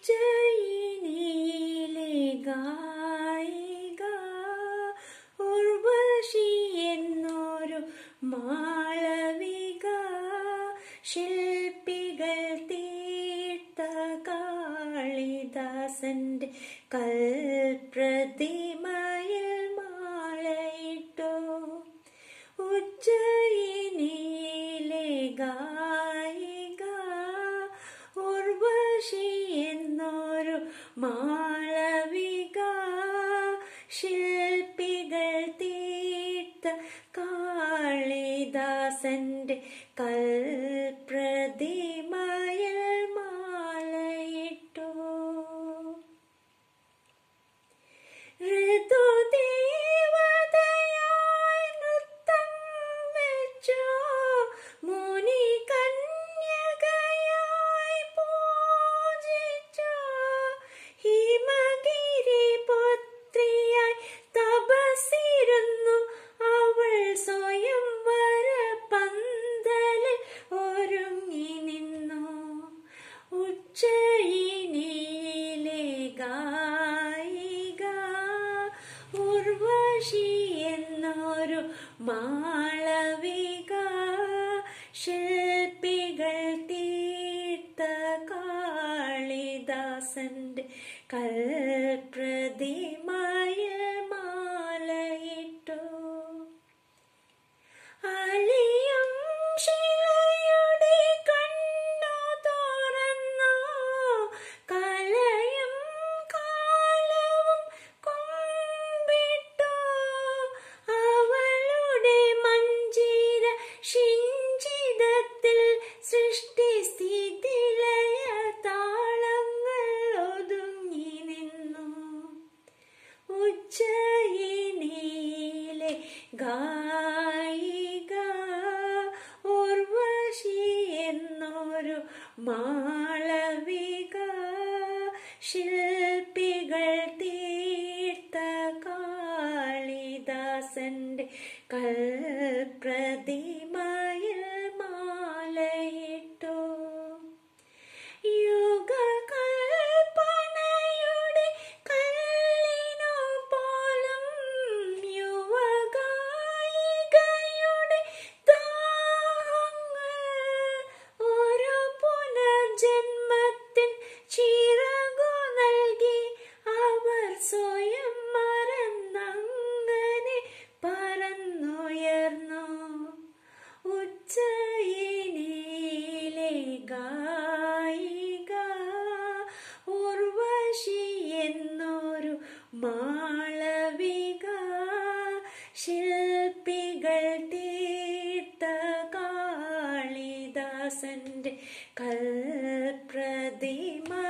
ഉജ്ജയിനിയിലെ ഗായിക ഉർവശി എന്നൊരു മാളവിക ശില്പികൾ തീർത്ത കാളിദാസന്റെ കൽപ്രതിമയിൽ മാലയിട്ടു ഉജ്ജയിനിയിലെ ഗായിക ഉർവശി എന്നൊരു മാളവിക ശില്പികൾ തീർത്ത കാളിദാസന്റെ കൽപ്രതിമയിൽ മാലയിട്ടു ഋതുദേവതയായി നൃത്തം വെച്ചോ മുനി കന്യകയായി പൂജിച്ചോ ഹിമഗിരി പുത്രിയായി തപസിരുന്നു അവൾ സ്വയം വര പന്തലിൽ ഒരുങ്ങി നിന്നു ഉജ്ജയിനിയിലെ ഗായിക ഉർവശി എന്നൊരു മാളവിക ശില്പികൾ തീർത്ത കാളിദാസന്റെ കൽപ്രതിമയിൽ മാലയിട്ടു അലിയും ശിലയുടെ കണ്ണു തുറന്നു കലയും കാലവും കുമ്പിട്ടു അവളുടെ മഞ്ചിര ശിഞ്ചിതത്തിൽ സൃഷ്ടി സ്ഥിതിലയ താളങ്ങൾ ഒതുങ്ങി നിന്നു ഉജ്ജയിനിയിലെ ഗായിക ഉർവശി എന്നൊരു മാളവിക ശില്പികൾ തീർത്ത കാളിദാസന്റെ കൽപ്രതിമയിൽ മാലയിട്ടു യുഗകൽപ്പനയുടെ കല്ലിനു പോലും യുവഗായികയുടെ ദാഹങ്ങൾ ഒരു പുനർജന്മത്തിൻ ചിറകു നൽകി അവർ സ്വയം മറന്നങ്ങനെ പറന്നുയർന്നു ഉജ്ജയിനിയിലെ ഗായിക ഉർവശി എന്നൊരു മാളവിക ശില്പികൾ തീർത്ത കാളിദാസന്റെ കൽപ്രതിമ